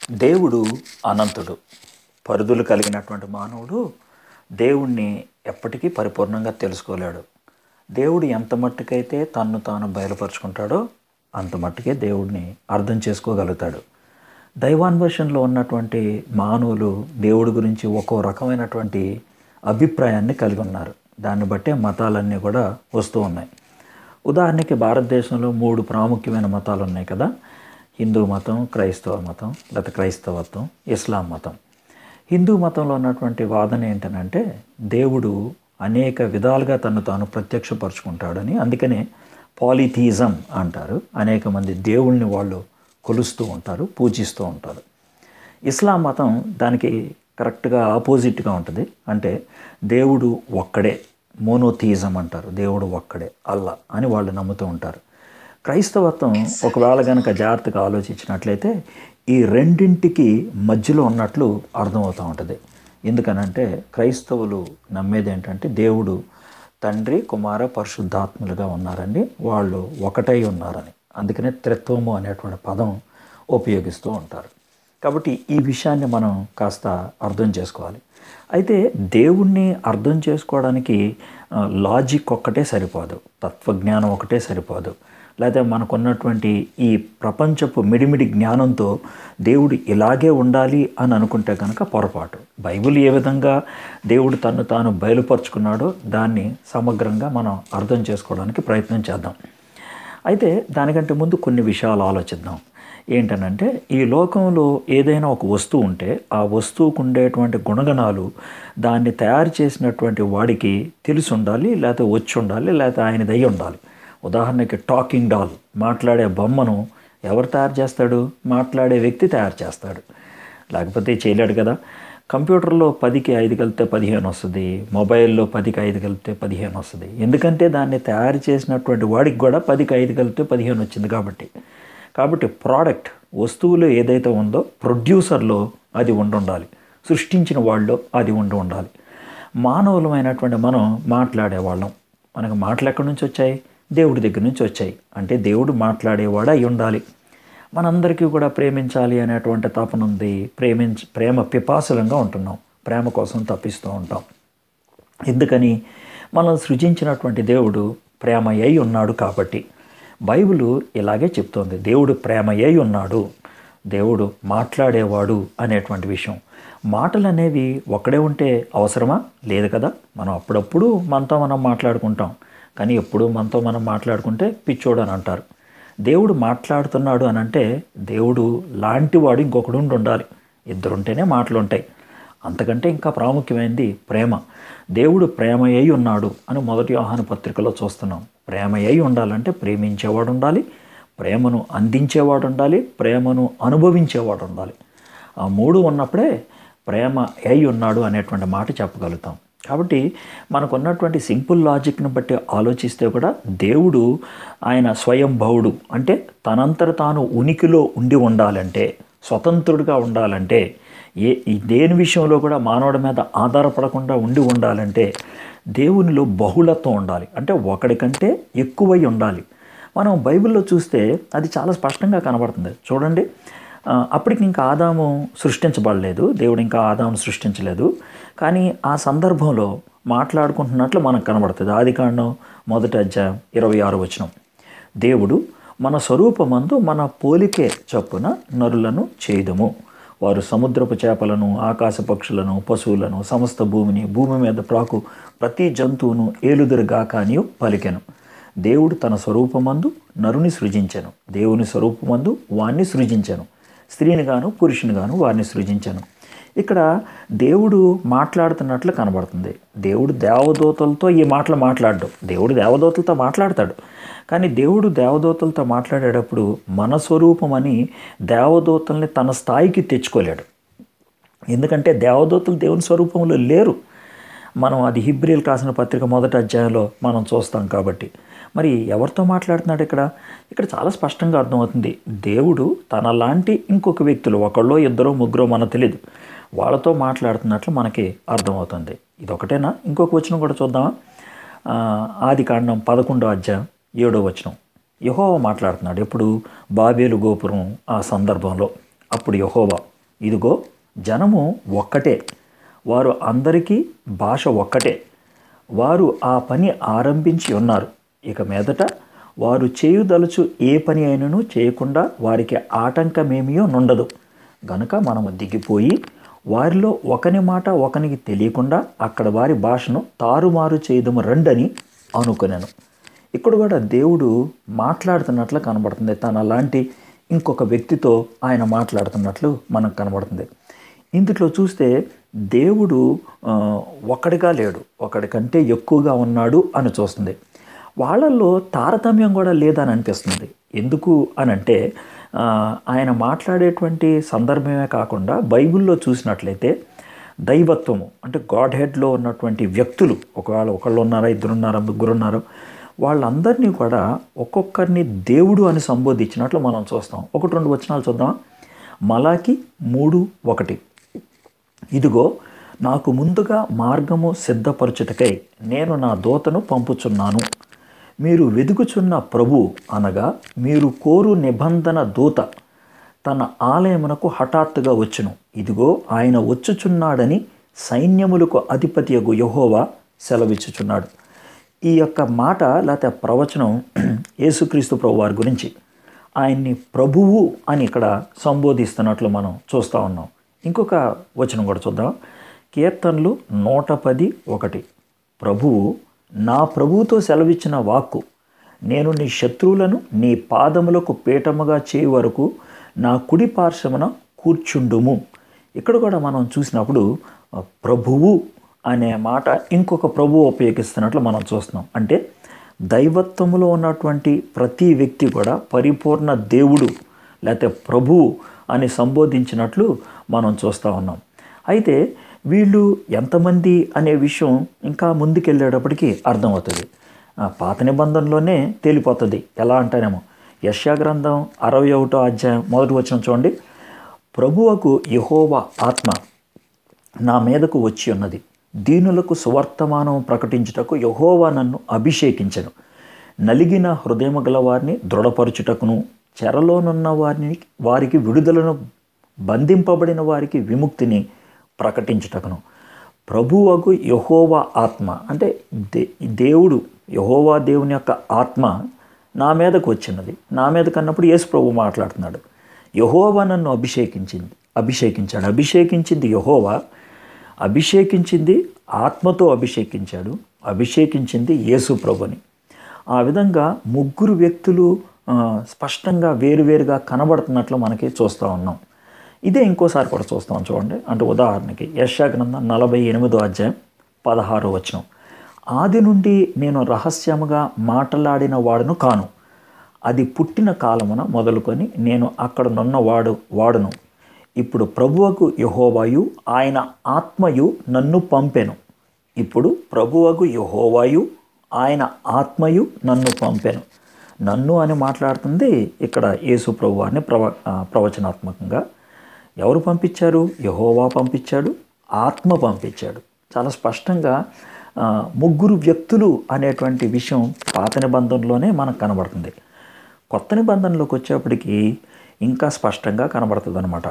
దేవుడు అనంతుడు పరిధులు కలిగినటువంటి మానవుడు దేవుణ్ణి ఎప్పటికీ పరిపూర్ణంగా తెలుసుకోలేడు దేవుడు ఎంత మట్టుకైతే తన్ను తాను బయలుపరుచుకుంటాడో అంత మట్టుకే దేవుడిని అర్థం చేసుకోగలుగుతాడు దైవాన్వేషణలో ఉన్నటువంటి మానవులు దేవుడి గురించి ఒక్కో రకమైనటువంటి అభిప్రాయాన్ని కలిగి ఉన్నారు దాన్ని బట్టే మతాలన్నీ కూడా వస్తూ ఉన్నాయి ఉదాహరణకి భారతదేశంలో మూడు ప్రాముఖ్యమైన మతాలు ఉన్నాయి కదా హిందూ మతం క్రైస్తవ మతం లేకపోతే క్రైస్తవత్వం ఇస్లాం మతం హిందూ మతంలో ఉన్నటువంటి వాదన ఏంటనంటే దేవుడు అనేక విధాలుగా తను తాను ప్రత్యక్షపరుచుకుంటాడని అందుకనే పాలిథీజం అంటారు అనేక మంది దేవుళ్ళని వాళ్ళు కొలుస్తూ ఉంటారు పూజిస్తూ ఉంటారు ఇస్లాం మతం దానికి కరెక్ట్గా ఆపోజిట్గా ఉంటుంది అంటే దేవుడు ఒక్కడే మోనోథీజం అంటారు దేవుడు ఒక్కడే అల్లా అని వాళ్ళు నమ్ముతూ ఉంటారు క్రైస్తవత్వం ఒకవేళ కనుక జాగ్రత్తగా ఆలోచించినట్లయితే ఈ రెండింటికి మధ్యలో ఉన్నట్లు అర్థమవుతూ ఉంటుంది ఎందుకనంటే క్రైస్తవులు నమ్మేది ఏంటంటే దేవుడు తండ్రి కుమార పరిశుద్ధాత్ములుగా ఉన్నారని వాళ్ళు ఒకటై ఉన్నారని అందుకనే త్రిత్వము అనేటువంటి పదం ఉపయోగిస్తూ ఉంటారు కాబట్టి ఈ విషయాన్ని మనం కాస్త అర్థం చేసుకోవాలి అయితే దేవుణ్ణి అర్థం చేసుకోవడానికి ఆ, లాజిక్ ఒక్కటే సరిపోదు తత్వజ్ఞానం ఒకటే సరిపోదు లేకపోతే మనకున్నటువంటి ఈ ప్రపంచపు మిడిమిడి జ్ఞానంతో దేవుడు ఇలాగే ఉండాలి అని అనుకుంటే కనుక పొరపాటు బైబిల్ ఏ విధంగా దేవుడు తను తాను బయలుపరుచుకున్నాడో దాన్ని సమగ్రంగా మనం అర్థం చేసుకోవడానికి ప్రయత్నం చేద్దాం అయితే దానికంటే ముందు కొన్ని విషయాలు ఆలోచిద్దాం ఏంటనంటే ఈ లోకంలో ఏదైనా ఒక వస్తువు ఉంటే ఆ వస్తువుకు ఉండేటువంటి గుణగణాలు దాన్ని తయారు చేసినటువంటి వాడికి తెలిసి ఉండాలి లేకపోతే వచ్చి ఉండాలి లేకపోతే ఆయన దయ్యి ఉండాలి ఉదాహరణకి టాకింగ్ డాల్ మాట్లాడే బొమ్మను ఎవరు తయారు చేస్తాడు మాట్లాడే వ్యక్తి తయారు చేస్తాడు లేకపోతే చేయలేడు కదా కంప్యూటర్లో పదికి ఐదు కలిపితే పదిహేను వస్తుంది మొబైల్లో పదికి ఐదు కలిపితే పదిహేను వస్తుంది ఎందుకంటే దాన్ని తయారు చేసినటువంటి వాడికి కూడా పదికి ఐదు కలిపితే పదిహేను వచ్చింది కాబట్టి కాబట్టి ప్రోడక్ట్ వస్తువులో ఏదైతే ఉందో ప్రొడ్యూసర్లో అది ఉండి ఉండాలి సృష్టించిన వాళ్ళలో అది ఉండి ఉండాలి మానవులమైనటువంటి మనం మాట్లాడేవాళ్ళం మనకు మాటలు ఎక్కడి నుంచి వచ్చాయి దేవుడి దగ్గర నుంచి వచ్చాయి అంటే దేవుడు మాట్లాడేవాడు అయి ఉండాలి మనందరికీ కూడా ప్రేమించాలి అనేటువంటి తపన ఉంది ప్రేమించ ప్రేమ పిపాసులంగా ఉంటున్నాం ప్రేమ కోసం తప్పిస్తూ ఉంటాం ఎందుకని మనం సృజించినటువంటి దేవుడు ప్రేమ అయి ఉన్నాడు కాబట్టి బైబిల్ ఇలాగే చెప్తోంది దేవుడు ప్రేమ అయి ఉన్నాడు దేవుడు మాట్లాడేవాడు అనేటువంటి విషయం మాటలు అనేవి ఒక్కడే ఉంటే అవసరమా లేదు కదా మనం అప్పుడప్పుడు మనతో మనం మాట్లాడుకుంటాం కానీ ఎప్పుడు మనతో మనం మాట్లాడుకుంటే పిచ్చోడు అని అంటారు దేవుడు మాట్లాడుతున్నాడు అని అంటే దేవుడు లాంటివాడు ఇంకొకడు ఉండి ఉండాలి ఇద్దరుంటేనే మాటలు ఉంటాయి అంతకంటే ఇంకా ప్రాముఖ్యమైనది ప్రేమ దేవుడు ప్రేమ అయి ఉన్నాడు అని మొదటి ఆహ్వాన పత్రికలో చూస్తున్నాం ప్రేమ అయి ఉండాలంటే ప్రేమించేవాడు ఉండాలి ప్రేమను అందించేవాడు ఉండాలి ప్రేమను అనుభవించేవాడు ఉండాలి ఆ మూడు ఉన్నప్పుడే ప్రేమ అయి ఉన్నాడు అనేటువంటి మాట చెప్పగలుగుతాం కాబట్టి మనకున్నటువంటి సింపుల్ లాజిక్ని బట్టి ఆలోచిస్తే కూడా దేవుడు ఆయన స్వయంభవుడు అంటే తనంతట తాను ఉనికిలో ఉండి ఉండాలంటే స్వతంత్రుడిగా ఉండాలంటే ఏ ఈ దేని విషయంలో కూడా మానవుడి మీద ఆధారపడకుండా ఉండి ఉండాలంటే దేవునిలో బహుళత్వం ఉండాలి అంటే ఒకడికంటే ఎక్కువై ఉండాలి మనం బైబిల్లో చూస్తే అది చాలా స్పష్టంగా కనబడుతుంది చూడండి ఆ, అప్పటికి ఇంకా ఆదాము సృష్టించబడలేదు దేవుడు ఇంకా ఆదాము సృష్టించలేదు కానీ ఆ సందర్భంలో మాట్లాడుకుంటున్నట్లు మనకు కనబడుతుంది ఆది కాండం మొదటి అధ్యాయం ఇరవై ఆరు వచనం దేవుడు మన స్వరూపమందు మన పోలికే చొప్పున నరులను చేయుదము వారు సముద్రపు చేపలను ఆకాశ పక్షులను పశువులను సమస్త భూమిని భూమి మీద ప్రాకు ప్రతి జంతువును ఏలుదురుగా కానియు పలికెను దేవుడు తన స్వరూపమందు నరుని సృజించెను దేవుని స్వరూపమందు వాణ్ణి సృజించెను స్త్రీని గాను పురుషుని గాను వారిని సృజించెను ఇక్కడ దేవుడు మాట్లాడుతున్నట్లు కనబడుతుంది దేవుడు దేవదూతలతో ఈ మాటలు మాట్లాడడం దేవుడు దేవదూతలతో మాట్లాడతాడు కానీ దేవుడు దేవదూతలతో మాట్లాడేటప్పుడు మన స్వరూపం అని దేవదూతల్ని తన స్థాయికి తెచ్చుకోలేడు ఎందుకంటే దేవదూతలు దేవుని స్వరూపంలో లేరు మనం అది హిబ్రిల్ రాసిన పత్రిక మొదటి అధ్యాయంలో మనం చూస్తాం కాబట్టి మరి ఎవరితో మాట్లాడుతున్నాడు ఇక్కడ ఇక్కడ చాలా స్పష్టంగా అర్థమవుతుంది దేవుడు తనలాంటి ఇంకొక వ్యక్తులు ఒకళ్ళో ఇద్దరో ముగ్గురో మనకు తెలియదు వాళ్ళతో మాట్లాడుతున్నట్లు మనకి అర్థమవుతుంది ఇది ఒకటేనా ఇంకొక వచనం కూడా చూద్దామా ఆ, ఆది కాండం పదకొండో అధ్యాయం ఏడో వచనం యహోవా మాట్లాడుతున్నాడు ఎప్పుడు బాబేలు గోపురం ఆ సందర్భంలో అప్పుడు యహోవా ఇదిగో జనము ఒక్కటే వారు అందరికీ భాష ఒక్కటే వారు ఆ పని ఆరంభించి ఉన్నారు ఇక మీదట వారు చేయుదలుచు ఏ పని అయినను చేయకుండా వారికి ఆటంకమేమియో నుండదు గనుక మనము దిగిపోయి వారిలో ఒకని మాట ఒకనికి తెలియకుండా అక్కడ వారి భాషను తారుమారు చేయదము రండని అనుకున్నాను ఇక్కడ కూడా దేవుడు మాట్లాడుతున్నట్లు కనబడుతుంది తన లాంటి ఇంకొక వ్యక్తితో ఆయన మాట్లాడుతున్నట్లు మనకు కనబడుతుంది ఇందులో చూస్తే దేవుడు ఆ, ఒకడిగా లేడు ఒకడి కంటే ఎక్కువగా ఉన్నాడు అని చూస్తుంది వాళ్ళల్లో తారతమ్యం కూడా లేదని అనిపిస్తుంది ఎందుకు అని అంటే ఆ, ఆయన మాట్లాడేటువంటి సందర్భమే కాకుండా బైబిల్లో చూసినట్లయితే దైవత్వము అంటే గాడ్ హెడ్లో ఉన్నటువంటి వ్యక్తులు ఒకవేళ ఒకళ్ళు ఉన్నారా ఇద్దరు ఉన్నారా ముగ్గురు ఉన్నారా వాళ్ళందరినీ కూడా ఒక్కొక్కరిని దేవుడు అని సంబోధించినట్లు మనం చూస్తాం ఒకటి రెండు వచనాలు చూద్దాం మలాకి మూడు ఒకటి ఇదిగో నాకు ముందుగా మార్గము సిద్ధపరచుటకై నేను నా దూతను పంపుచున్నాను మీరు వెదుకుచున్న ప్రభు అనగా మీరు కోరు నిబంధన దూత తన ఆలయమునకు హఠాత్తుగా వచ్చును ఇదిగో ఆయన వచ్చుచున్నాడని సైన్యములకు అధిపతియగు యహోవా సెలవిచ్చుచున్నాడు ఈ యొక్క మాట లేకపోతే ప్రవచనం యేసుక్రీస్తు ప్రభు వారి గురించి ఆయన్ని ప్రభువు అని ఇక్కడ సంబోధిస్తున్నట్లు మనం చూస్తూ ఉన్నాం ఇంకొక వచనం కూడా చూద్దాం కీర్తనలు నూట పది ఒకటి ప్రభువు నా ప్రభువుతో సెలవిచ్చిన వాక్కు నేను నీ శత్రువులను నీ పాదములకు పీఠముగా చేయి వరకు నా కుడి పార్శ్వమున కూర్చుండుము ఇక్కడ కూడా మనం చూసినప్పుడు ఆ, ప్రభువు అనే మాట ఇంకొక ప్రభువు ఉపయోగిస్తున్నట్లు మనం చూస్తున్నాం అంటే దైవత్వములో ఉన్నటువంటి ప్రతి వ్యక్తి కూడా పరిపూర్ణ దేవుడు లేకపోతే ప్రభువు అని సంబోధించినట్లు మనం చూస్తూ ఉన్నాం అయితే వీళ్ళు ఎంతమంది అనే విషయం ఇంకా ముందుకెళ్ళేటప్పటికి అర్థమవుతుంది ఆ, పాత నిబంధనలోనే తేలిపోతుంది ఎలా అంటానేమో యశ్యా గ్రంథం అరవై ఒకటో అధ్యాయం మొదటి వచ్చిన చూడండి ప్రభువకు యహోవా ఆత్మ నా మీదకు వచ్చి ఉన్నది దీనులకు సువర్తమానం ప్రకటించుటకు యహోవా నన్ను అభిషేకించను నలిగిన హృదయము గల వారిని దృఢపరచుటకును చెరలోనున్న వారిని వారికి విడుదలను బంధింపబడిన వారికి విముక్తిని ప్రకటించుటకును ప్రభువకు యహోవా ఆత్మ అంటే దే దేవుడు యహోవా దేవుని యొక్క ఆత్మ నా మీదకు వచ్చినది నా మీద కన్నప్పుడు యేసు ప్రభు మాట్లాడుతున్నాడు యహోవా నన్ను అభిషేకించింది అభిషేకించాడు అభిషేకించింది యహోవా అభిషేకించింది ఆత్మతో అభిషేకించాడు అభిషేకించింది యేసు ప్రభుని ఆ విధంగా ముగ్గురు వ్యక్తులు ఆ, స్పష్టంగా వేరువేరుగా కనబడుతున్నట్లు మనకి చూస్తూ ఉన్నాం ఇదే ఇంకోసారి కూడా చూస్తాం చూడండి అంటే ఉదాహరణకి యశా గ్రంథం నలభై ఎనిమిదో అధ్యాయం పదహారో వచనం ఆది నుండి నేను రహస్యముగా మాట్లాడిన వాడును కాను అది పుట్టిన కాలమున మొదలుకొని నేను అక్కడ నున్న వాడు వాడును ఇప్పుడు ప్రభువకు యహోవాయు ఆయన ఆత్మయు నన్ను పంపెను ఇప్పుడు ప్రభువకు యహోవాయు ఆయన ఆత్మయు నన్ను పంపెను నన్ను అని మాట్లాడుతుంది ఇక్కడ యేసు ప్రభు అని ప్రవ ఆ, ప్రవచనాత్మకంగా ఎవరు పంపించారు యహోవా పంపించాడు ఆత్మ పంపించాడు చాలా స్పష్టంగా ఆ, ముగ్గురు వ్యక్తులు అనేటువంటి విషయం పాత నిబంధనలోనే మనకు కనబడుతుంది కొత్త నిబంధనలోకి వచ్చేప్పటికి ఇంకా స్పష్టంగా కనబడుతుంది అనమాట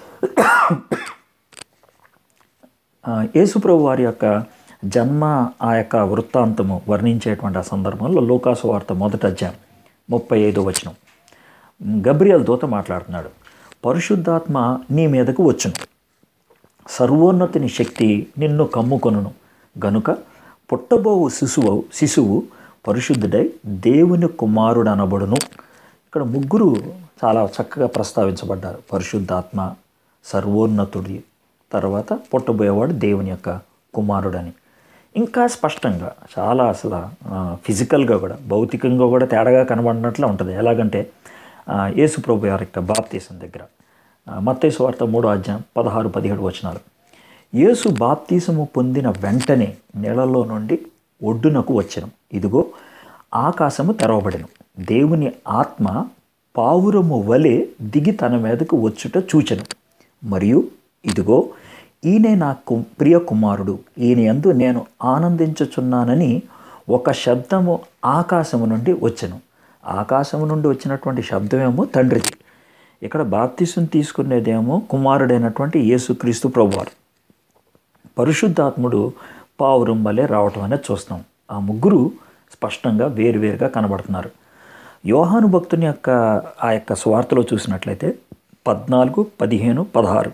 యేసుప్రభు వారి యొక్క జన్మ ఆ యొక్క వృత్తాంతము వర్ణించేటువంటి ఆ సందర్భంలో లోకాసు వార్త మొదటి అధ్యాయం ముప్పై ఐదో వచనం గబ్రియల్ దూత మాట్లాడుతున్నాడు పరిశుద్ధాత్మ నీ మీదకు వచ్చును సర్వోన్నతిని శక్తి నిన్ను కమ్ముకొనును గనుక పుట్టబోవు శిశువు శిశువు పరిశుద్ధుడై దేవుని కుమారుడు అనబడును ఇక్కడ ముగ్గురు చాలా చక్కగా ప్రస్తావించబడ్డారు పరిశుద్ధాత్మ సర్వోన్నతుడి తర్వాత పుట్టబోయేవాడు దేవుని యొక్క కుమారుడని ఇంకా స్పష్టంగా చాలా అసలు ఫిజికల్గా కూడా భౌతికంగా కూడా తేడాగా కనబడినట్లు ఉంటుంది ఎలాగంటే ఆ, యేసు ప్రభు గారి యొక్క బాప్తీసం దగ్గర మత్తైసు వార్త మూడో అధ్యాయం పదహారు పదిహేడు వచనాలు యేసు బాప్తీసము పొందిన వెంటనే నీళ్ళలో నుండి ఒడ్డునకు వచ్చెను ఇదిగో ఆకాశము తెరవబడెను దేవుని ఆత్మ పావురము వలె దిగి తన మీదకు వచ్చుట చూచెను మరియు ఇదిగో ఈయనే నా కు ప్రియ కుమారుడు ఈయన యందు నేను ఆనందించుచున్నానని ఒక శబ్దము ఆకాశము నుండి వచ్చెను ఆకాశము నుండి వచ్చినటువంటి శబ్దమేమో తండ్రిది ఇక్కడ బాప్తిసం తీసుకునేదేమో కుమారుడైనటువంటి యేసుక్రీస్తు ప్రభువారు పరిశుద్ధాత్ముడు పావురం వలె రావటం అనేది చూస్తాం ఆ ముగ్గురు స్పష్టంగా వేరువేరుగా కనబడుతున్నారు యోహాను భక్తుని యొక్క ఆ యొక్క స్వార్థలో చూసినట్లయితే పద్నాలుగు పదిహేను పదహారు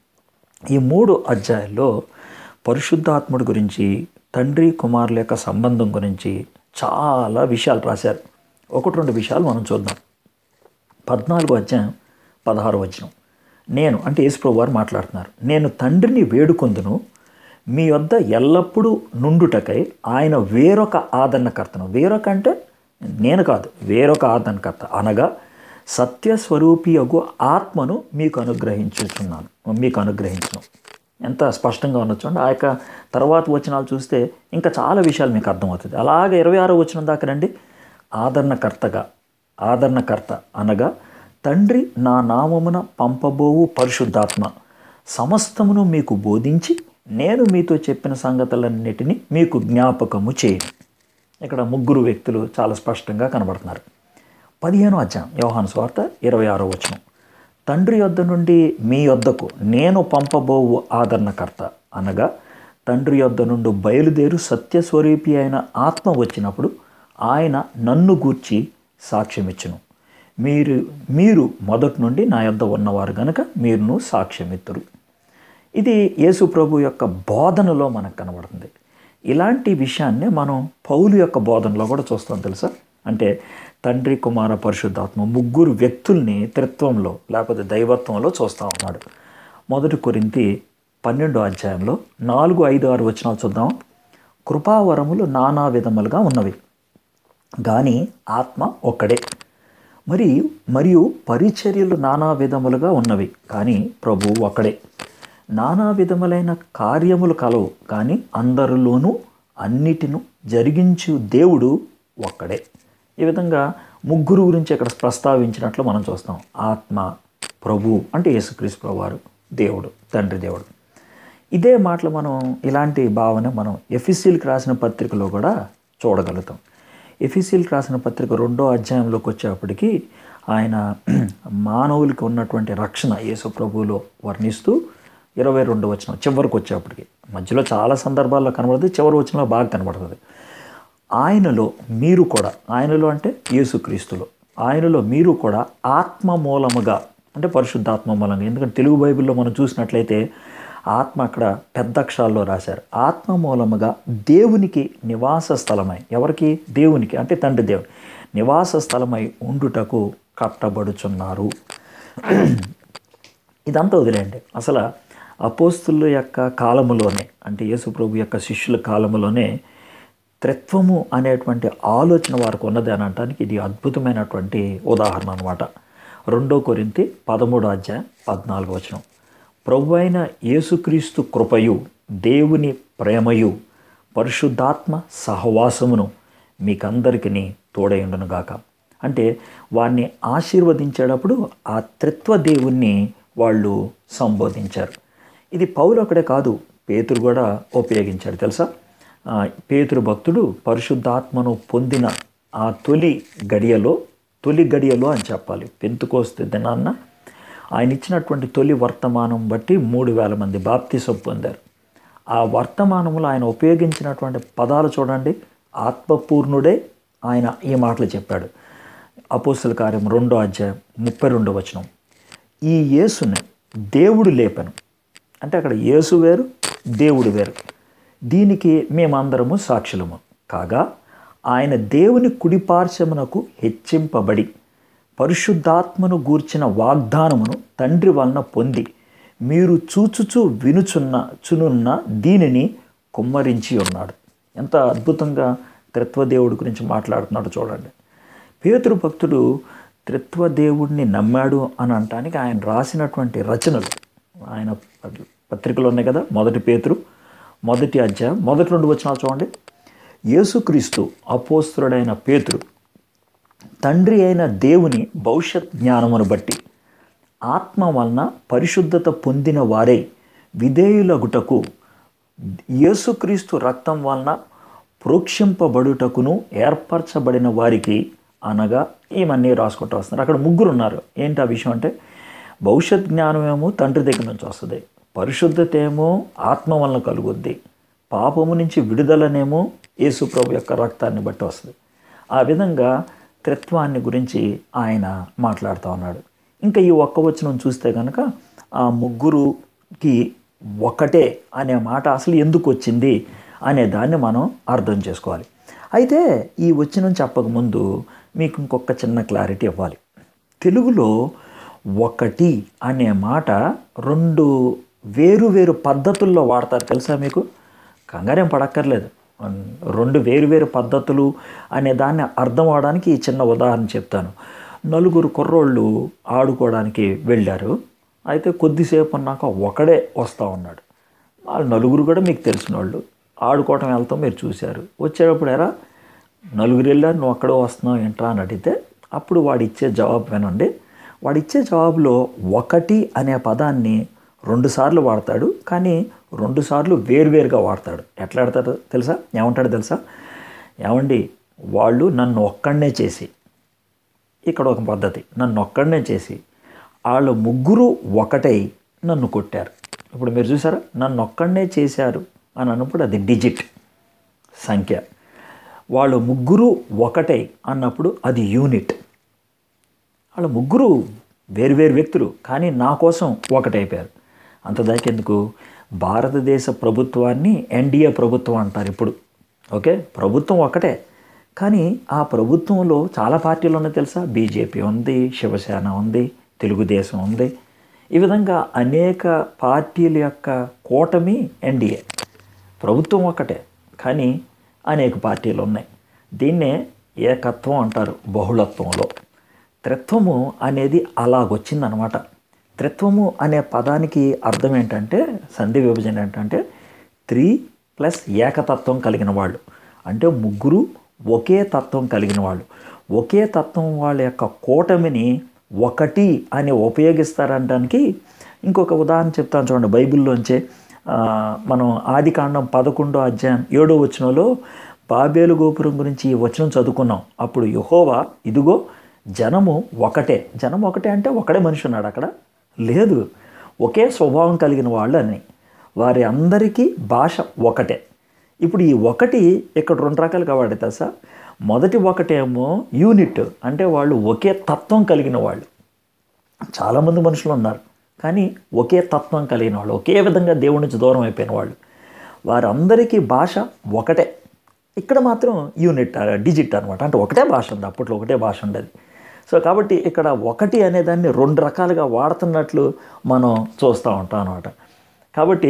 ఈ మూడు అధ్యాయాల్లో పరిశుద్ధాత్ముడి గురించి తండ్రి కుమారుల యొక్క సంబంధం గురించి చాలా విషయాలు రాశారు ఒకటి రెండు విషయాలు మనం చూద్దాం పద్నాలుగు అధ్యాయం పదహారు వచనం నేను అంటే యేసుప్రభు వారు మాట్లాడుతున్నారు నేను తండ్రిని వేడుకొందును మీ వద్ద ఎల్లప్పుడూ నుండుటకై ఆయన వేరొక ఆదరణకర్తను వేరొక అంటే నేను కాదు వేరొక ఆదరణకర్త అనగా సత్యస్వరూపియగు ఆత్మను మీకు అనుగ్రహించుచున్నాను మీకు అనుగ్రహించను ఎంత స్పష్టంగా ఉండొచ్చు అండి ఆ యొక్క తర్వాత వచనాలు చూస్తే ఇంకా చాలా విషయాలు మీకు అర్థమవుతుంది అలాగే ఇరవై ఆరో వచనం దాకా రండి ఆదరణకర్తగా ఆదరణకర్త అనగా తండ్రి నా నామమున పంపబోవు పరిశుద్ధాత్మ సమస్తమును మీకు బోధించి నేను మీతో చెప్పిన సంగతులన్నిటినీ మీకు జ్ఞాపకము చేయను ఇక్కడ ముగ్గురు వ్యక్తులు చాలా స్పష్టంగా కనబడుతున్నారు పదిహేను అధ్యాయం యోహాను స్వార్త ఇరవై ఆరో వచనం తండ్రి యొద్ద నుండి మీ యొద్దకు నేను పంపబోవు ఆదరణకర్త అనగా తండ్రి యొద్ద నుండి బయలుదేరు సత్యస్వరూపి అయిన ఆత్మ వచ్చినప్పుడు ఆయన నన్ను గూర్చి సాక్ష్యమిచ్చును మీరు మీరు మొదటి నుండి నా యొద్ద ఉన్నవారు గనుక మీరును సాక్ష్యమిత్తురు ఇది యేసు ప్రభు యొక్క బోధనలో మనకు కనబడుతుంది ఇలాంటి విషయాన్ని మనం పౌలు యొక్క బోధనలో కూడా చూస్తాం తెలుసా అంటే తండ్రి కుమార పరిశుద్ధాత్మ ముగ్గురు వ్యక్తుల్ని త్రిత్వంలో లేకపోతే దైవత్వంలో చూస్తూ ఉన్నాడు మొదటి కొరింతి పన్నెండో అధ్యాయంలో నాలుగు ఐదు ఆరు వచనాలు చూద్దాం కృపావరములు నానా విధములుగా ఉన్నవి కానీ ఆత్మ ఒక్కడే మరి మరియు పరిచర్యలు నానా విధములుగా ఉన్నవి కానీ ప్రభు ఒక్కడే నానా విధములైన కార్యములు కలవు కానీ అందరిలోనూ అన్నిటిను జరిగించు దేవుడు ఒక్కడే ఈ విధంగా ముగ్గురు గురించి ఇక్కడ ప్రస్తావించినట్లు మనం చూస్తాం ఆత్మ ప్రభు అంటే యేసుక్రీస్తు ప్రభువారు దేవుడు తండ్రి దేవుడు ఇదే మాటలు మనం ఇలాంటి భావన మనం ఎఫిసిల్కి రాసిన పత్రికలో కూడా చూడగలుగుతాం ఎఫిసిల్కి రాసిన పత్రిక రెండో అధ్యాయంలోకి వచ్చేప్పటికి ఆయన మానవులకి ఉన్నటువంటి రక్షణ యేసు ప్రభువులో వర్ణిస్తూ ఇరవై రెండు వచ్చిన చివరికి వచ్చేప్పటికి మధ్యలో చాలా సందర్భాల్లో కనబడుతుంది చివరి వచ్చిన బాగా కనబడుతుంది ఆయనలో మీరు కూడా ఆయనలో అంటే యేసుక్రీస్తులో ఆయనలో మీరు కూడా ఆత్మ మూలముగా అంటే పరిశుద్ధాత్మ మూలంగా ఎందుకంటే తెలుగు బైబిల్లో మనం చూసినట్లయితే ఆత్మ అక్కడ పెద్ద అక్షరాల్లో రాశారు ఆత్మ మూలముగా దేవునికి నివాస స్థలమై ఎవరికి దేవునికి అంటే తండ్రి దేవుని నివాస స్థలమై ఉండుటకు కట్టబడుచున్నారు ఇదంతా వదిలేండి అసలు అపోస్తుల యొక్క కాలములోనే అంటే యేసుప్రభు యొక్క శిష్యుల కాలములోనే త్రిత్వము అనేటువంటి ఆలోచన వారికి ఉన్నది అని అనడానికి ఇది అద్భుతమైనటువంటి ఉదాహరణ అనమాట రెండో కొరింతి పదమూడో అధ్యాయం పద్నాలుగు వచనం ప్రభు అయిన యేసుక్రీస్తు కృపయు దేవుని ప్రేమయు పరిశుద్ధాత్మ సహవాసమును మీకందరికీ తోడైండునుగాక అంటే వారిని ఆశీర్వదించేటప్పుడు ఆ త్రిత్వ దేవుణ్ణి వాళ్ళు సంబోధించారు ఇది పౌలు అక్కడే కాదు పేతురు కూడా ఉపయోగించాడు తెలుసా ఆ, పేతురు భక్తుడు పరిశుద్ధాత్మను పొందిన ఆ తొలి గడియలో తొలి గడియలో అని చెప్పాలి పెంతుకోస్తే దినాన్న ఆయన ఇచ్చినటువంటి తొలి వర్తమానం బట్టి మూడు వేల మంది బాప్తిసం పొందారు ఆ వర్తమానంలో ఆయన ఉపయోగించినటువంటి పదాలు చూడండి ఆత్మపూర్ణుడే ఆయన ఈ మాటలు చెప్పాడు అపోస్తుల కార్యం రెండో అధ్యాయం ముప్పై రెండో వచనం ఈ యేసుని దేవుడు లేపను అంటే అక్కడ యేసు వేరు దేవుడు వేరు దీనికి మేమందరము సాక్షులము కాగా ఆయన దేవుని కుడిపార్శ్వమునకు హెచ్చింపబడి పరిశుద్ధాత్మను గూర్చిన వాగ్దానమును తండ్రి వలన పొంది మీరు చూచుచూ వినుచున్న చునున్న దీనిని కుమ్మరించి ఉన్నాడు ఎంత అద్భుతంగా త్రిత్వదేవుడి గురించి మాట్లాడుతున్నాడు చూడండి పేతురు భక్తుడు త్రిత్వదేవుడిని నమ్మాడు అని అనటానికి ఆయన రాసినటువంటి రచనలు ఆయన పత్రికలు ఉన్నాయి కదా మొదటి పేతురు మొదటి అధ్యాయం మొదటి రెండు వచనాలు చూడండి యేసుక్రీస్తు అపోస్తుడైన పేతురు తండ్రి అయిన దేవుని భవిష్యత్ జ్ఞానమును బట్టి ఆత్మ వలన పరిశుద్ధత పొందిన వారై విధేయులగుటకు యేసుక్రీస్తు రక్తం వలన ప్రోక్షింపబడుటకును ఏర్పరచబడిన వారికి అనగా ఇవన్నీ రాసుకుంటూ వస్తున్నారు అక్కడ ముగ్గురు ఉన్నారు ఏంటి ఆ విషయం అంటే భవిష్యత్ జ్ఞానమేమో తండ్రి దగ్గర నుంచి వస్తుంది పరిశుద్ధత ఏమో ఆత్మ వలన కలుగుద్ది పాపము నుంచి విడుదలనేమో యేసు ప్రభు యొక్క రక్తాన్ని బట్టి వస్తుంది ఆ విధంగా త్రిత్వాన్ని గురించి ఆయన మాట్లాడుతూ ఉన్నాడు ఇంకా ఈ ఒక్క వచనం చూస్తే కనుక ఆ ముగ్గురుకి ఒకటే అనే మాట అసలు ఎందుకు వచ్చింది అనే దాన్ని మనం అర్థం చేసుకోవాలి అయితే ఈ వచనం చెప్పకముందు మీకు ఇంకొక చిన్న క్లారిటీ ఇవ్వాలి తెలుగులో ఒకటి అనే మాట రెండు వేరు వేరు పద్ధతుల్లో వాడతారు తెలుసా మీకు కంగారేం పడక్కర్లేదు రెండు వేరు వేరు పద్ధతులు అనే దాన్ని అర్థం అవడానికి ఈ చిన్న ఉదాహరణ చెప్తాను నలుగురు కుర్రోళ్ళు ఆడుకోవడానికి వెళ్ళారు అయితే కొద్దిసేపు అన్నాక ఒకడే వస్తూ ఉన్నాడు వాళ్ళు నలుగురు కూడా మీకు తెలిసిన వాళ్ళు ఆడుకోవటం వెళ్తాం మీరు చూశారు వచ్చేటప్పుడు ఎరా నలుగురు వెళ్ళారు నువ్వు అక్కడే వస్తున్నావు ఏంట్రా అని అడిగితే అప్పుడు వాడు ఇచ్చే జవాబు వినండి వాడు ఇచ్చే జవాబులో ఒకటి అనే పదాన్ని రెండుసార్లు వాడతాడు కానీ రెండుసార్లు వేరువేరుగా వాడతాడు ఎట్లా ఆడతాడు తెలుసా ఏమంటాడు తెలుసా ఏమండి వాళ్ళు నన్ను ఒక్కడనే చేసి ఇక్కడ ఒక పద్ధతి నన్ను ఒక్కడనే చేసి వాళ్ళు ముగ్గురు ఒకటై నన్ను కొట్టారు ఇప్పుడు మీరు చూసారా నన్ను ఒక్కడనే చేశారు అని అన్నప్పుడు అది డిజిట్ సంఖ్య వాళ్ళు ముగ్గురు ఒకటై అన్నప్పుడు అది యూనిట్ వాళ్ళ ముగ్గురు వేరువేరు వ్యక్తులు కానీ నా కోసం ఒకటైపోయారు అంత దాకెందుకు భారతదేశ ప్రభుత్వాన్ని ఎన్డీఏ ప్రభుత్వం అంటారు ఇప్పుడు ఓకే ప్రభుత్వం ఒకటే కానీ ఆ ప్రభుత్వంలో చాలా పార్టీలు ఉన్నాయి తెలుసా బీజేపీ ఉంది శివసేన ఉంది తెలుగుదేశం ఉంది ఈ విధంగా అనేక పార్టీల యొక్క కూటమి ఎన్డీఏ ప్రభుత్వం ఒకటే కానీ అనేక పార్టీలు ఉన్నాయి దీన్నే ఏకత్వం అంటారు బహుళత్వంలో త్రిత్వము అనేది అలాగొచ్చిందనమాట త్రిత్వము అనే పదానికి అర్థం ఏంటంటే సంధి విభజన ఏంటంటే త్రీ ప్లస్ ఏకతత్వం కలిగిన వాళ్ళు అంటే ముగ్గురు ఒకే తత్వం కలిగిన వాళ్ళు ఒకే తత్వం వాళ్ళ యొక్క కూటమిని ఒకటి అని ఉపయోగిస్తారనడానికి ఇంకొక ఉదాహరణ చెప్తాను చూడండి బైబిల్లోంచే మనం ఆది కాండం పదకొండో అధ్యాయం ఏడో వచనంలో బాబేలు గోపురం గురించి ఈ వచనం చదువుకున్నాం అప్పుడు యహోవా ఇదిగో జనము ఒకటే జనం ఒకటే అంటే ఒకడే మనిషి ఉన్నాడు అక్కడ లేదు ఒకే స్వభావం కలిగిన వాళ్ళు అని వారి అందరికీ భాష ఒకటే ఇప్పుడు ఈ ఒకటి ఇక్కడ రెండు రకాలుగా వాడతా సార్ మొదటి ఒకటేమో యూనిట్ అంటే వాళ్ళు ఒకే తత్వం కలిగిన వాళ్ళు చాలామంది మనుషులు ఉన్నారు కానీ ఒకే తత్వం కలిగిన వాళ్ళు ఒకే విధంగా దేవుడి నుంచి దూరం అయిపోయిన వాళ్ళు వారందరికీ భాష ఒకటే ఇక్కడ మాత్రం యూనిట్ డిజిట్ అనమాట అంటే ఒకటే భాష ఉంది అప్పట్లో ఒకటే భాష ఉండేది సో కాబట్టి ఇక్కడ ఒకటి అనేదాన్ని రెండు రకాలుగా వాడుతున్నట్లు మనం చూస్తూ ఉంటాం అనమాట కాబట్టి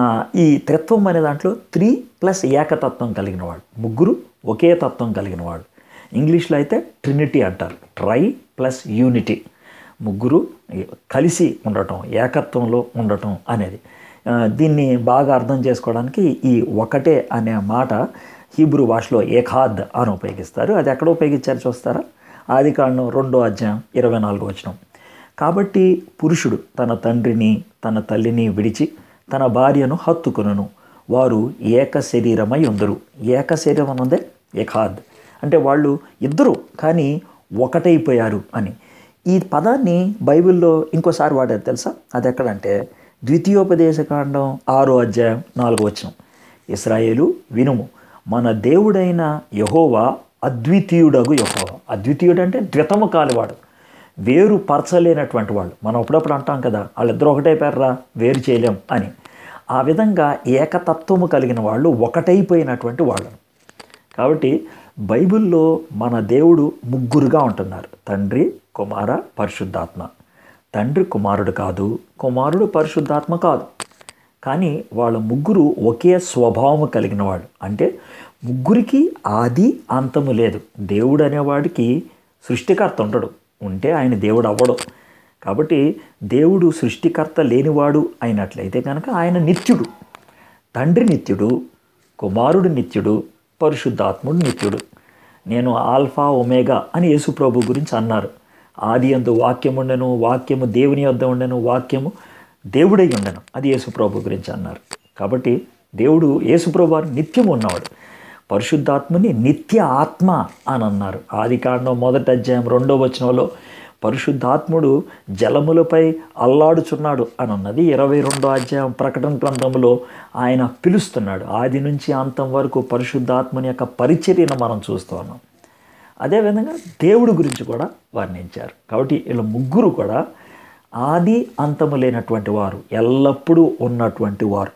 ఈ త్రిత్వం అనే దాంట్లో త్రీ ప్లస్ ఏకతత్వం కలిగిన వాడు ముగ్గురు ఒకే తత్వం కలిగిన వాడు ఇంగ్లీష్లో అయితే ట్రినిటీ అంటారు ట్రై ప్లస్ యూనిటీ ముగ్గురు కలిసి ఉండటం ఏకత్వంలో ఉండటం అనేది దీన్ని బాగా అర్థం చేసుకోవడానికి ఈ ఒకటే అనే మాట హీబ్రూ భాషలో ఏఖాద్ అని ఉపయోగిస్తారు అది ఎక్కడ ఉపయోగించారు చూస్తారా ఆది కాండం రెండో అధ్యాయం ఇరవై నాలుగు వచనం కాబట్టి పురుషుడు తన తండ్రిని తన తల్లిని విడిచి తన భార్యను హత్తుకును వారు ఏక శరీరమై ఉందరు ఏక శరీరం ఉందే ఏకాద్ అంటే వాళ్ళు ఇద్దరు కానీ ఒకటైపోయారు అని ఈ పదాన్ని బైబిల్లో ఇంకోసారి వాడారు తెలుసా అది ఎక్కడంటే ద్వితీయోపదేశకాండం ఆరో అధ్యాయం నాలుగో వచనం ఇస్రాయేలు వినుము మన దేవుడైన యహోవా అద్వితీయుడగు యహోవా అద్వితీయుడు అంటే ద్వితము కాలివాడు వేరు పరచలేనటువంటి వాళ్ళు మనం అప్పుడప్పుడు అంటాం కదా వాళ్ళిద్దరు ఒకటైపోయారా వేరు చేయలేం అని ఆ విధంగా ఏకతత్వము కలిగిన వాళ్ళు ఒకటైపోయినటువంటి వాళ్ళు కాబట్టి బైబిల్లో మన దేవుడు ముగ్గురుగా ఉంటున్నారు తండ్రి కుమార పరిశుద్ధాత్మ తండ్రి కుమారుడు కాదు కుమారుడు పరిశుద్ధాత్మ కాదు కానీ వాళ్ళ ముగ్గురు ఒకే స్వభావము కలిగిన వాళ్ళు అంటే ముగ్గురికి ఆది అంతము లేదు దేవుడు అనేవాడికి సృష్టికర్త ఉండడు ఉంటే ఆయన దేవుడు అవ్వడు కాబట్టి దేవుడు సృష్టికర్త లేనివాడు అయినట్లయితే కనుక ఆయన నిత్యుడు తండ్రి నిత్యుడు కుమారుడు నిత్యుడు పరిశుద్ధాత్ముడు నిత్యుడు నేను ఆల్ఫా ఒమేగా అని యేసుప్రభు గురించి అన్నారు ఆది అందు వాక్యం ఉండను వాక్యము దేవుని వద్ద ఉండను వాక్యము దేవుడై ఉండను అది యేసుప్రభు గురించి అన్నారు కాబట్టి దేవుడు యేసుప్రభు వారు నిత్యం ఉన్నవాడు పరిశుద్ధాత్మని నిత్య ఆత్మ అని అన్నారు ఆది కాండం మొదటి అధ్యాయం రెండో వచనంలో పరిశుద్ధాత్ముడు జలములపై అల్లాడుచున్నాడు అని ఉన్నది ఇరవై రెండో అధ్యాయం ప్రకటన గ్రంథంలో ఆయన పిలుస్తున్నాడు ఆది నుంచి అంతం వరకు పరిశుద్ధాత్మని యొక్క పరిచర్యను మనం చూస్తూ ఉన్నాం అదేవిధంగా దేవుడి గురించి కూడా వర్ణించారు కాబట్టి వీళ్ళ ముగ్గురు కూడా ఆది అంతము లేనటువంటి వారు ఎల్లప్పుడూ ఉన్నటువంటి వారు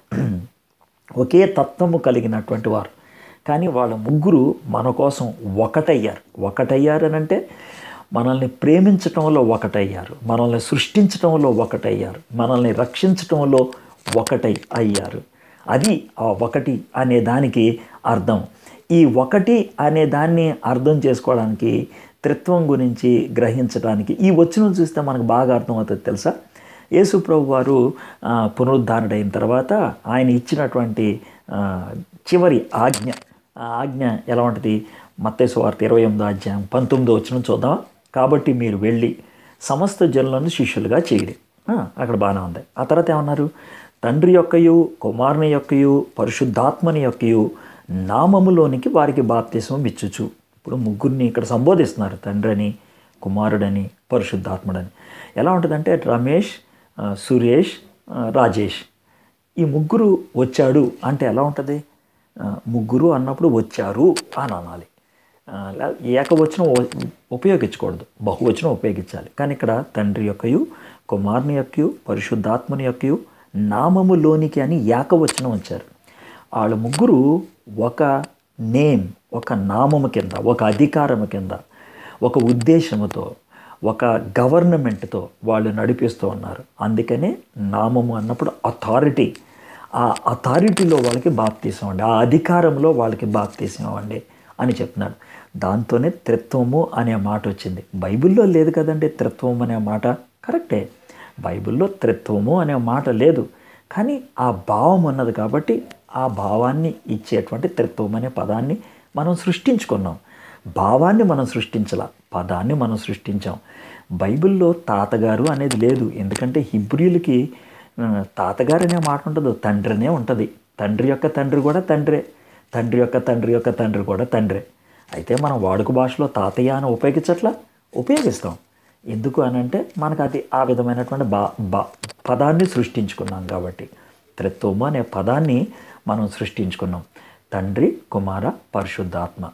ఒకే తత్వము కలిగినటువంటి వారు కానీ వాళ్ళ ముగ్గురు మన కోసం ఒకటయ్యారు ఒకటయ్యారు అని అంటే మనల్ని ప్రేమించటంలో ఒకటయ్యారు మనల్ని సృష్టించటంలో ఒకటయ్యారు మనల్ని రక్షించటంలో ఒకటై అయ్యారు అది ఆ ఒకటి అనే దానికి అర్థం ఈ ఒకటి అనే దాన్ని అర్థం చేసుకోవడానికి త్రిత్వం గురించి గ్రహించడానికి ఈ వచనం చూస్తే మనకు బాగా అర్థమవుతుంది తెలుసా యేసు ప్రభు వారు ఆ, పునరుద్ధరణుడైన తర్వాత ఆయన ఇచ్చినటువంటి ఆ, చివరి ఆజ్ఞ ఆ ఆజ్ఞ ఎలా ఉంటుంది మత్తేసు వార్త ఇరవై ఎనిమిదో అధ్యాయం పంతొమ్మిదో వచ్చిన చూద్దాం కాబట్టి మీరు వెళ్ళి సమస్త జనులను శిష్యులుగా చేయడి ఆ, అక్కడ బాగానే ఉంది ఆ తర్వాత ఏమన్నారు తండ్రి యొక్కయు కుమారుని యొక్కయు పరిశుద్ధాత్మని యొక్కయు నామములోనికి వారికి బాప్తిసం ఇచ్చుచు ఇప్పుడు ముగ్గురిని ఇక్కడ సంబోధిస్తున్నారు తండ్రి అని కుమారుడని పరిశుద్ధాత్ముడని ఎలా ఉంటుందంటే రమేష్ ఆ, సురేష్ ఆ, రాజేష్ ఈ ముగ్గురు వచ్చాడు అంటే ఎలా ఉంటుంది ఆ, ముగ్గురు అన్నప్పుడు వచ్చారు అని అనాలి ఆ, లే- ఏకవచనం ఉ- ఉపయోగించకూడదు బహువచనం ఉపయోగించాలి కానీ ఇక్కడ తండ్రి యొక్కయు కుమారుని యొక్కయు పరిశుద్ధాత్మని యొక్కయు నామములోనికి అని ఏకవచనం వచ్చారు వాళ్ళ ముగ్గురు ఒక నేమ్ ఒక నామము కింద ఒక అధికారము కింద ఒక ఉద్దేశముతో ఒక గవర్నమెంట్తో వాళ్ళు నడిపిస్తూ ఉన్నారు అందుకనే నామము అన్నప్పుడు అథారిటీ ఆ అథారిటీలో వాళ్ళకి బాప్తీసం అండి ఆ అధికారంలో వాళ్ళకి బాప్తీసం అండి అని చెప్తున్నాడు దాంతోనే త్రిత్వము అనే మాట వచ్చింది బైబిల్లో లేదు కదండి త్రిత్వం అనే మాట కరెక్టే బైబిల్లో త్రిత్వము అనే మాట లేదు కానీ ఆ భావం ఉన్నది కాబట్టి ఆ భావాన్ని ఇచ్చేటువంటి త్రిత్వం అనే పదాన్ని మనం సృష్టించుకున్నాం భావాన్ని మనం సృష్టించాల పదాన్ని మనం సృష్టించాం బైబిల్లో తాతగారు అనేది లేదు ఎందుకంటే హిబ్రియులకి ఆ, తాతగారు అనే మాట ఉండదు తండ్రినే ఉంటుంది తండ్రి యొక్క తండ్రి కూడా తండ్రే తండ్రి యొక్క తండ్రి యొక్క తండ్రి కూడా తండ్రే అయితే మనం వాడుక భాషలో తాతయ్య అని ఉపయోగించట్లా ఉపయోగిస్తాం ఎందుకు అని అంటే మనకు అది ఆ విధమైనటువంటి బా బా పదాన్ని సృష్టించుకున్నాం కాబట్టి త్రిత్వము అనే పదాన్ని మనం సృష్టించుకున్నాం తండ్రి కుమార పరిశుద్ధాత్మ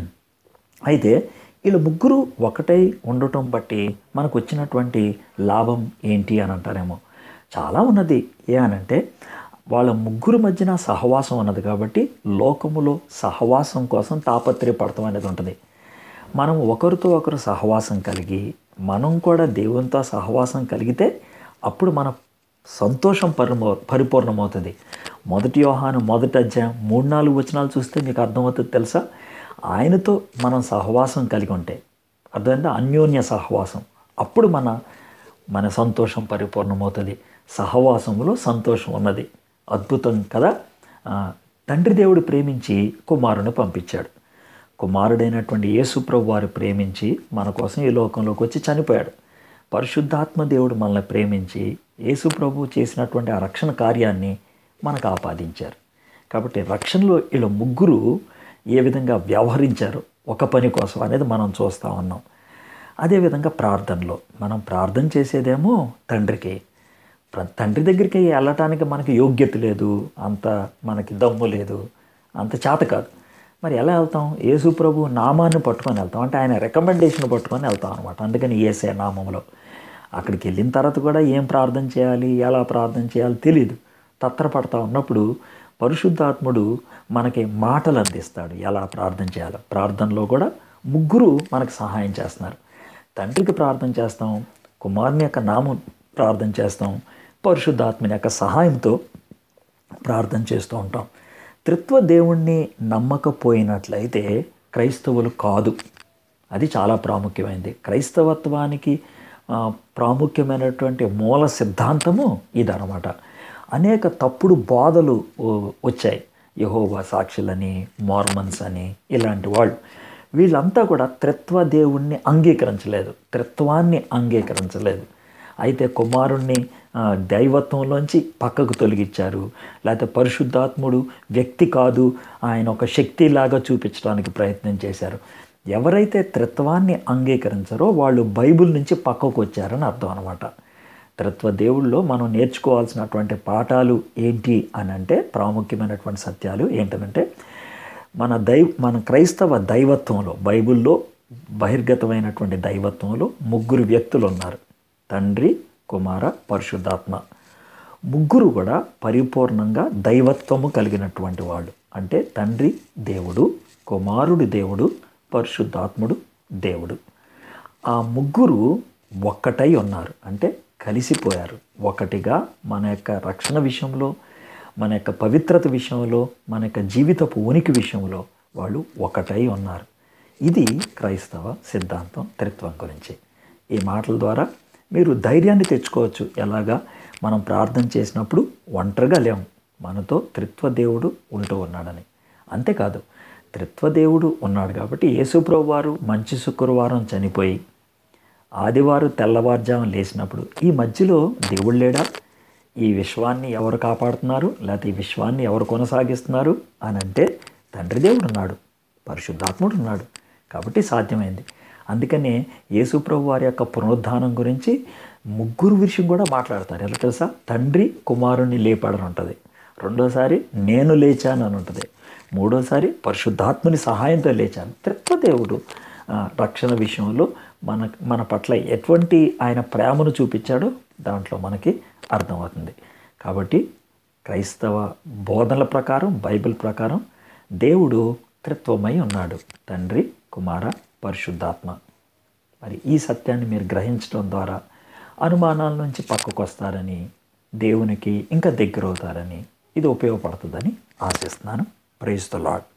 అయితే వీళ్ళు ముగ్గురు ఒకటై ఉండటం బట్టి మనకు వచ్చినటువంటి లాభం ఏంటి అని అంటారేమో చాలా ఉన్నది ఏ అనంటే వాళ్ళ ముగ్గురు మధ్యన సహవాసం ఉన్నది కాబట్టి లోకములో సహవాసం కోసం తాపత్రయపడతాం అనేది ఉంటుంది మనం ఒకరితో ఒకరు సహవాసం కలిగి మనం కూడా దేవునితో సహవాసం కలిగితే అప్పుడు మన సంతోషం పరిమో పరిపూర్ణమవుతుంది మొదటి యోహాను మొదటి అధ్యాయం మూడు నాలుగు వచనాలు చూస్తే మీకు అర్థమవుతుంది తెలుసా ఆయనతో మనం సహవాసం కలిగి ఉంటే అర్థమైందా అన్యోన్య సహవాసం అప్పుడు మన మన సంతోషం పరిపూర్ణమవుతుంది సహవాసంలో సంతోషం ఉన్నది అద్భుతం కదా ఆ, తండ్రి దేవుడు ప్రేమించి కుమారుని పంపించాడు కుమారుడైనటువంటి యేసుప్రభు వారు ప్రేమించి మన కోసం ఈ లోకంలోకి వచ్చి చనిపోయాడు పరిశుద్ధాత్మ దేవుడు మనల్ని ప్రేమించి యేసుప్రభు చేసినటువంటి ఆ రక్షణ కార్యాన్ని మనకు ఆపాదించారు కాబట్టి రక్షణలో వీళ్ళ ముగ్గురు ఏ విధంగా వ్యవహరించారు ఒక పని కోసం అనేది మనం చూస్తూ ఉన్నాం అదేవిధంగా ప్రార్థనలో మనం ప్రార్థన చేసేదేమో తండ్రికి ప్ర- తండ్రి దగ్గరికి వెళ్ళటానికి మనకి యోగ్యత లేదు అంత మనకి దమ్ము లేదు అంత చేత కాదు మరి ఎలా వెళ్తాం యేసు ప్రభు నామాన్ని పట్టుకొని వెళ్తాం అంటే ఆయన రికమెండేషన్ పట్టుకొని వెళ్తాం అనమాట అందుకని ఏసే నామంలో అక్కడికి వెళ్ళిన తర్వాత కూడా ఏం ప్రార్థన చేయాలి ఎలా ప్రార్థన చేయాలి తెలియదు తత్తరపడతా ఉన్నప్పుడు పరిశుద్ధాత్ముడు మనకి మాటలు అందిస్తాడు ఎలా ప్రార్థన చేయాలో ప్రార్థనలో కూడా ముగ్గురు మనకు సహాయం చేస్తున్నారు తండ్రికి ప్రార్థన చేస్తాం కుమారుని యొక్క నామం ప్రార్థన చేస్తాం పరిశుద్ధాత్మని యొక్క సహాయంతో ప్రార్థన చేస్తూ ఉంటాం త్రిత్వ దేవుణ్ణి నమ్మకపోయినట్లయితే క్రైస్తవులు కాదు అది చాలా ప్రాముఖ్యమైనది క్రైస్తవత్వానికి ఆ, ప్రాముఖ్యమైనటువంటి మూల సిద్ధాంతము ఇదనమాట అనేక తప్పుడు బోధలు ఓ, వచ్చాయి యహోవా సాక్షులని మార్మన్స్ అని ఇలాంటి వాళ్ళు వీళ్ళంతా కూడా త్రిత్వ దేవుణ్ణి అంగీకరించలేదు త్రిత్వాన్ని అంగీకరించలేదు అయితే కుమారుణ్ణి ఆ, దైవత్వంలోంచి పక్కకు తొలగించారు లేకపోతే పరిశుద్ధాత్ముడు వ్యక్తి కాదు ఆయన ఒక శక్తిలాగా చూపించడానికి ప్రయత్నం చేశారు ఎవరైతే త్రిత్వాన్ని అంగీకరించారో వాళ్ళు బైబిల్ నుంచి పక్కకు వచ్చారని అర్థం అనమాట త్రిత్వ దేవుళ్ళలో మనం నేర్చుకోవాల్సినటువంటి పాఠాలు ఏంటి అని అంటే ప్రాముఖ్యమైనటువంటి సత్యాలు ఏంటంటే మన దై మన క్రైస్తవ దైవత్వంలో బైబిల్లో బహిర్గతమైనటువంటి దైవత్వంలో ముగ్గురు వ్యక్తులు ఉన్నారు తండ్రి కుమార పరిశుద్ధాత్మ ముగ్గురు కూడా పరిపూర్ణంగా దైవత్వము కలిగినటువంటి వాళ్ళు అంటే తండ్రి దేవుడు కుమారుడు దేవుడు పరిశుద్ధాత్ముడు దేవుడు ఆ ముగ్గురు ఒక్కటై ఉన్నారు అంటే కలిసిపోయారు ఒకటిగా మన యొక్క రక్షణ విషయంలో మన యొక్క పవిత్రత విషయంలో మన యొక్క జీవితపు ఉనికి విషయంలో వాళ్ళు ఒకటై ఉన్నారు ఇది క్రైస్తవ సిద్ధాంతం త్రిత్వం గురించి ఈ మాటల ద్వారా మీరు ధైర్యాన్ని తెచ్చుకోవచ్చు ఎలాగా మనం ప్రార్థన చేసినప్పుడు ఒంటరిగా లేము మనతో త్రిత్వ దేవుడు ఉంటూ ఉన్నాడని అంతేకాదు త్రిత్వ దేవుడు ఉన్నాడు కాబట్టి యేసుప్రభు వారు మంచి శుక్రవారం చనిపోయి ఆదివారం తెల్లవారుజాము లేచినప్పుడు ఈ మధ్యలో దేవుడు లేడా ఈ విశ్వాన్ని ఎవరు కాపాడుతున్నారు లేకపోతే ఈ విశ్వాన్ని ఎవరు కొనసాగిస్తున్నారు అని అంటే తండ్రి దేవుడు ఉన్నాడు పరిశుద్ధాత్ముడు ఉన్నాడు కాబట్టి సాధ్యమైంది అందుకనే యేసుప్రభు వారి యొక్క పునరుద్ధానం గురించి ముగ్గురు విషయం కూడా మాట్లాడతారు ఎలా తెలుసా తండ్రి కుమారుణ్ణి లేపాడని ఉంటుంది రెండోసారి నేను లేచాను అని ఉంటుంది మూడోసారి పరిశుద్ధాత్ముని సహాయంతో లేచాను త్రిత్వదేవుడు ఆ, రక్షణ విషయంలో మన మన పట్ల ఎటువంటి ఆయన ప్రేమను చూపించాడో దాంట్లో మనకి అర్థమవుతుంది కాబట్టి క్రైస్తవ బోధనల ప్రకారం బైబిల్ ప్రకారం దేవుడు త్రిత్వమై ఉన్నాడు తండ్రి కుమార పరిశుద్ధాత్మ మరి ఈ సత్యాన్ని మీరు గ్రహించడం ద్వారా అనుమానాల నుంచి పక్కకు వస్తారని దేవునికి ఇంకా దగ్గర అవుతారని ఇది ఉపయోగపడుతుందని ఆశిస్తున్నాను ప్రైజ్ ద లాడ్